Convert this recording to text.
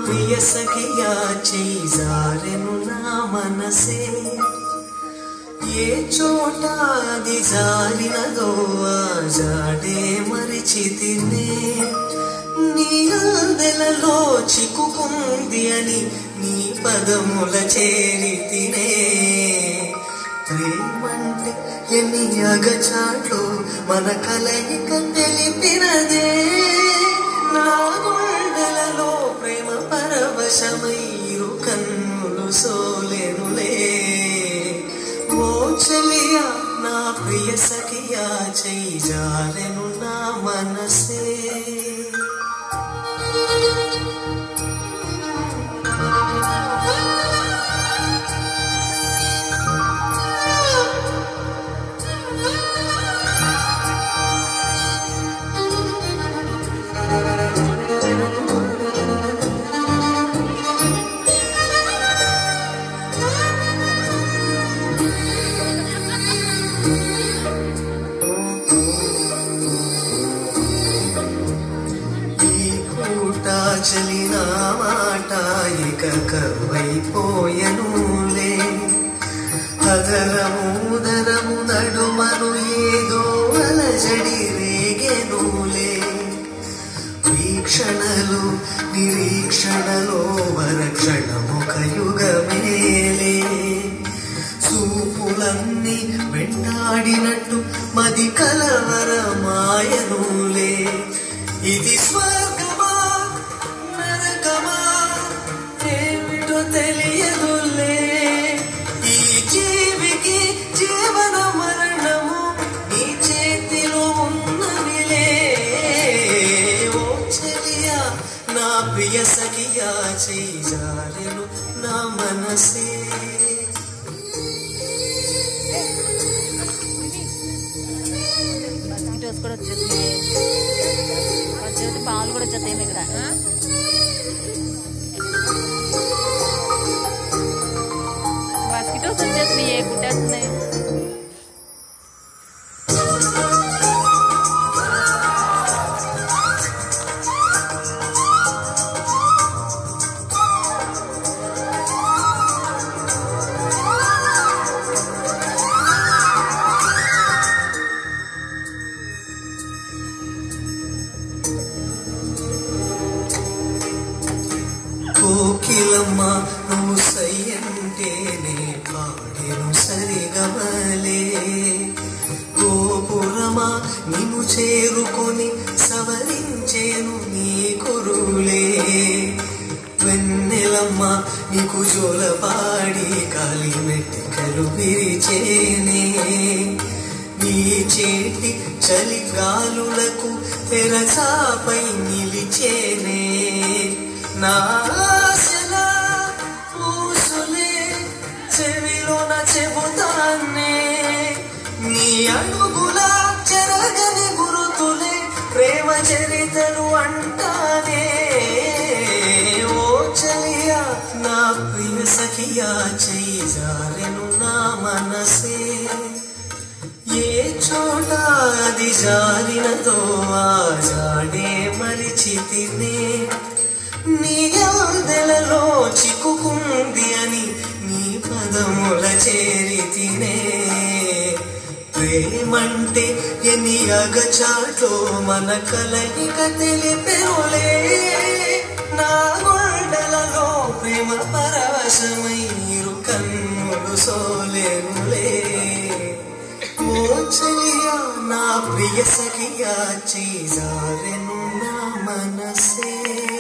ప్రియ సఖియా చేజారెను నా మనసే ఏ చోట అది జారినదో ఆ జాడే మరిచితినే నీ అందెలలో చిక్కుకుంది అని నీ పదముల చేరితినే ప్రేమంటే ఎన్ని అగచాట్లు మన కలయిక తెలిపినదే నా గుండెలలో ప్రేమ పరవశమై ఇరు కన్నులు సోలెనులే ఓ చెలియా నా ప్రియ సఖియా చెయ్యి జారెను నా మనసే ఈ పూట చలిన మాట ఇక కరువైపోయనులే అదరము ఉదరము నడుమను ఏదో అలజడి రేగెనులే వీక్షణలు నిరీక్షణలో వరక్షణముఖ యుగమేలే చూపులన్నీ వెంటాడినట్టు మది కలవరమాయనులే ఇది స్వర్గమా నరకమా ఏమిటో తెలియదులే ఈ జీవికి జీవన మరణము నీ చేతిలో ఉన్నవిలే ఓ చెలియా నా ప్రియ సఖియా చేజారెను నా మనసే మస్కిటోస్ కూడా వచ్చేస్తున్నాయి వచ్చేసి పాలు కూడా వచ్చేస్తాయి మీ ఇక్కడ మస్కిటోస్ వచ్చేస్తున్నాయి ఏ కుట్టేస్తున్నాయి కోకిలమ్మ నువ్వు సయ్యంటేనే పాడేను సరిగమలే గోపురమా నిన్ను చేరుకొని సవరించేను నీ కురులే వెన్నెలమ్మ నీకు జోలపాడి కాలి మెట్టికలు విరిచేనే నీ చేతి చలి గాలులకు తెరచాపై నిలిచేనే నా ఆశల పూసులే చెవిలోన చెబుతానే నీ అడుగుల చెరగని గురుతులే ప్రేమ చరితలు అంటానే ఓ చలియా నా ప్రియ సఖియా చెయ్యి జారెను నా మనసే ఏ చోట అది జారినదో ఆ జాడే మరిచితినే నీ అందెలలో చిక్కుకుంది అని నీ పదముల చేరితినే ప్రేమంటే ఎన్ని అగచాట్లో మన కలయిక తెలిపెరులే నా గుండెలలో ప్రేమ పరవశమై ఇరు కన్నులు సోలేనులే ఓ చెలియా నా ప్రియ సఖియా చేజారెను నా మనసే